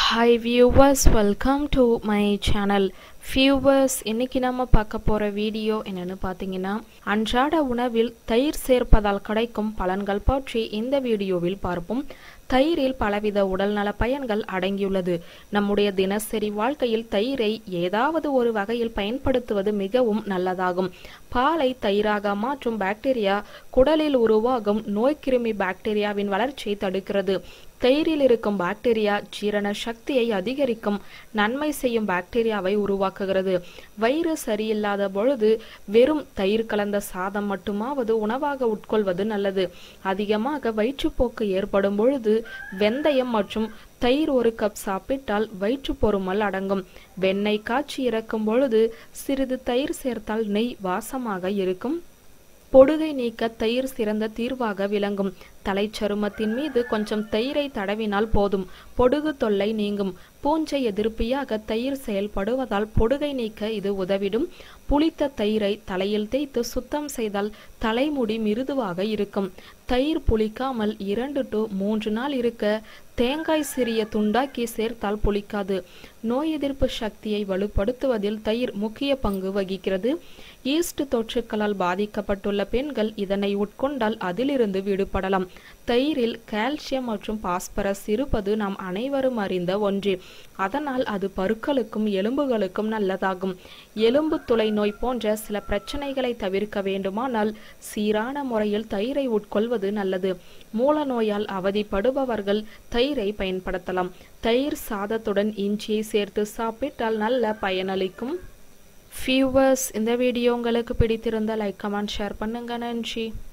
hi viewers welcome to my channel viewers இன்னைக்கு நம்ம பார்க்க போகிற வீடியோ என்னன்னு பார்த்தீங்கன்னா அன்றாட உணவில் தயிர் சேர்ப்பதால் கிடைக்கும் பலன்கள் பற்றி இந்த வீடியோவில் பார்ப்போம் தயிரில் பலவித உடல்நல பயன்கள் அடங்கியுள்ளது நம்முடைய தினசரி வாழ்க்கையில் தயிரை ஏதாவது ஒரு வகையில் பயன்படுத்துவது மிகவும் நல்லதாகும் பாலை தயிராக மாற்றும் பாக்டீரியா குடலில் உருவாகும் நோய்க்கிருமி பாக்டீரியாவின் வளர்ச்சியை தடுக்கிறது தயிரில் இருக்கும் பாக்டீரியா ஜீரண சக்தியை அதிகரிக்கும் நன்மை செய்யும் பாக்டீரியாவை உருவாக்குகிறது வயிறு சரியில்லாத பொழுது வெறும் தயிர் கலந்த சாதம் மட்டுமாவது உணவாக உட்கொள்வது நல்லது அதிகமாக வயிற்றுப்போக்கு ஏற்படும் பொழுது வெந்தயம் மற்றும் தயிர் ஒரு கப் சாப்பிட்டால் வயிற்று பொறுமல் அடங்கும் வெண்ணெய் காய்ச்சி இறக்கும் பொழுது சிறிது தயிர் சேர்த்தால் நெய் வாசமாக இருக்கும் பொடுகை நீக்க தயிர் சிறந்த தீர்வாக விளங்கும் தலைச்சருமத்தின் மீது கொஞ்சம் தயிரை தடவினால் போதும் பொடுகு தொல்லை நீங்கும் பூஞ்சை எதிர்ப்பியாக தயிர் செயல்படுவதால் பொடுகை நீக்க இது உதவிடும் புளித்த தயிரை தலையில் தேய்த்து சுத்தம் செய்தால் தலைமுடி மிருதுவாக இருக்கும் தயிர் புளிக்காமல் இரண்டு டு மூன்று நாள் இருக்க தேங்காய் சிறிய துண்டாக்கி சேர்த்தால் புளிக்காது நோய் எதிர்ப்பு சக்தியை வலுப்படுத்துவதில் தயிர் முக்கிய பங்கு வகிக்கிறது ஈஸ்ட் தொற்றுக்களால் பாதிக்கப்பட்டுள்ள பெண்கள் இதனை உட்கொண்டால் அதிலிருந்து விடுபடலாம் தயிரில் கால்சியம் மற்றும் பாஸ்பரஸ் இருப்பது நாம் அனைவரும் அறிந்த ஒன்று அதனால் அது பருக்களுக்கும் எலும்புகளுக்கும் நல்லதாகும் எலும்பு துளை நோய் போன்ற சில பிரச்சனைகளை தவிர்க்க வேண்டுமானால் சீரான முறையில் தயிரை உட்கொள்வது நல்லது மூல நோயால் அவதிப்படுபவர்கள் தயிரை பயன்படுத்தலாம் தயிர் சாதத்துடன் இஞ்சியை சேர்த்து சாப்பிட்டால் நல்ல பயனளிக்கும் வியூவர்ஸ் இந்த வீடியோ உங்களுக்கு பிடித்திருந்தால் லைக் கமெண்ட் ஷேர் பண்ணுங்க நன்றி